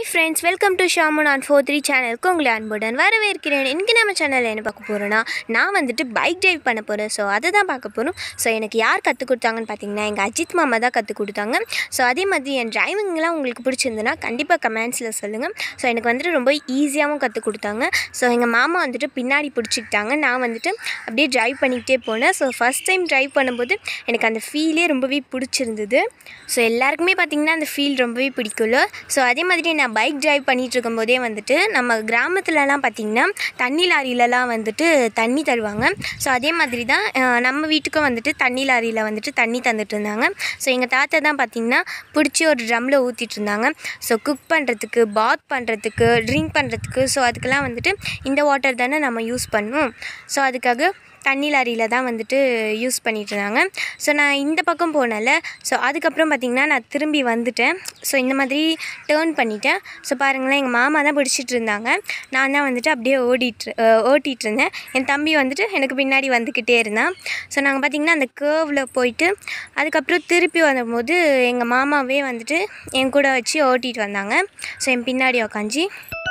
hi friends welcome to ஷாமன் on four three சேனலுக்கு உங்களை அன்புடன் வரவேற்கிறேன் இன்றைக்கி நம்ம சேனலில் என்ன பார்க்க போகிறோன்னா நான் வந்துட்டு பைக் டிரைவ் பண்ண போகிறேன் ஸோ அதை தான் பார்க்க போகிறோம் ஸோ எனக்கு யார் கற்றுக் கொடுத்தாங்கன்னு பார்த்தீங்கன்னா எங்கள் அஜித் மாமா தான் கற்றுக் கொடுத்தாங்க ஸோ அதே மாதிரி என் டிரைவிங்லாம் உங்களுக்கு பிடிச்சிருந்துன்னா கண்டிப்பாக கமெண்ட்ஸில் சொல்லுங்கள் ஸோ எனக்கு வந்துட்டு ரொம்ப ஈஸியாகவும் கற்றுக் கொடுத்தாங்க ஸோ எங்கள் மாமா வந்துட்டு பின்னாடி பிடிச்சிக்கிட்டாங்க நான் வந்துட்டு அப்படியே டிரைவ் பண்ணிக்கிட்டே போனேன் ஸோ ஃபஸ்ட் டைம் டிரைவ் பண்ணும்போது எனக்கு அந்த ஃபீலே ரொம்பவே பிடிச்சிருந்தது ஸோ எல்லாருக்குமே பார்த்திங்கன்னா அந்த ஃபீல் ரொம்பவே பிடிக்கும்ல ஸோ அதே மாதிரி நான் பைக் டிரைவ் பண்ணிகிட்டு இருக்கும்போதே வந்துட்டு நம்ம கிராமத்துலலாம் பார்த்திங்கன்னா தண்ணி லாரியிலலாம் வந்துட்டு தண்ணி தருவாங்க ஸோ அதே மாதிரி தான் அஹ், நம்ம வீட்டுக்கும் வந்துட்டு தண்ணி லாரியில் வந்துட்டு தண்ணி தந்துட்டு இருந்தாங்க ஸோ எங்கள் தாத்தா தான் பார்த்திங்கன்னா பிடிச்சி ஒரு ட்ரம்மில் ஊற்றிட்டு இருந்தாங்க ஸோ குக் பண்ணுறதுக்கு பாத் பண்ணுறதுக்கு ட்ரிங்க் பண்ணுறதுக்கு ஸோ அதுக்கெல்லாம் வந்துட்டு இந்த வாட்டர் தானே நம்ம யூஸ் பண்ணுவோம் ஸோ அதுக்காக தண்ணி லாரியில் தான் வந்துட்டு யூஸ் பண்ணிட்டு இருந்தாங்க ஸோ நான் இந்த பக்கம் போனல ஸோ அதுக்கப்புறம் பார்த்திங்கன்னா நான் திரும்பி வந்துட்டேன் ஸோ இந்த மாதிரி டேர்ன் பண்ணிட்டேன் ஸோ பாருங்களேன் எங்கள் மாமா தான் பிடிச்சிட்டு இருந்தாங்க நான் தான் வந்துட்டு அப்படியே ஓடிட்டு அஹ், ஓட்டிகிட்டு இருந்தேன் என் தம்பி வந்துட்டு எனக்கு பின்னாடி வந்துக்கிட்டே இருந்தான் ஸோ நாங்கள் பார்த்திங்கன்னா அந்த கேர்வில் போயிட்டு அதுக்கப்புறம் திருப்பி வந்தபோது எங்கள் மாமாவே வந்துட்டு என் கூட வச்சு ஓட்டிகிட்டு வந்தாங்க ஸோ என் பின்னாடி உக்காஞ்சி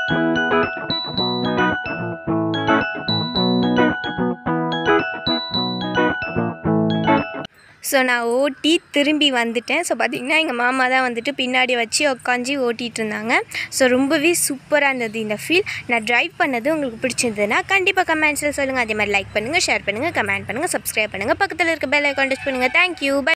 ஸோ நான் ஓட்டி திரும்பி வந்துட்டேன் ஸோ பார்த்திங்கன்னா எங்கள் மாமா தான் வந்துட்டு பின்னாடி வச்சு உட்காந்து ஓட்டிகிட்டு இருந்தாங்க ஸோ ரொம்பவே சூப்பராக இருந்தது இந்த ஃபீல் நான் ட்ரைவ் பண்ணது உங்களுக்கு பிடிச்சிருந்ததுன்னா கண்டிப்பாக கமெண்ட்ஸில் சொல்லுங்கள் அதே மாதிரி லைக் பண்ணுங்கள் ஷேர் பண்ணுங்கள் கமெண்ட் பண்ணுங்கள் சப்ஸ்கிரைப் பண்ணுங்கள் பக்கத்தில் இருக்க பெல் ஐக்கான் டச் பண்ணுங்கள் தேங்க்யூ பை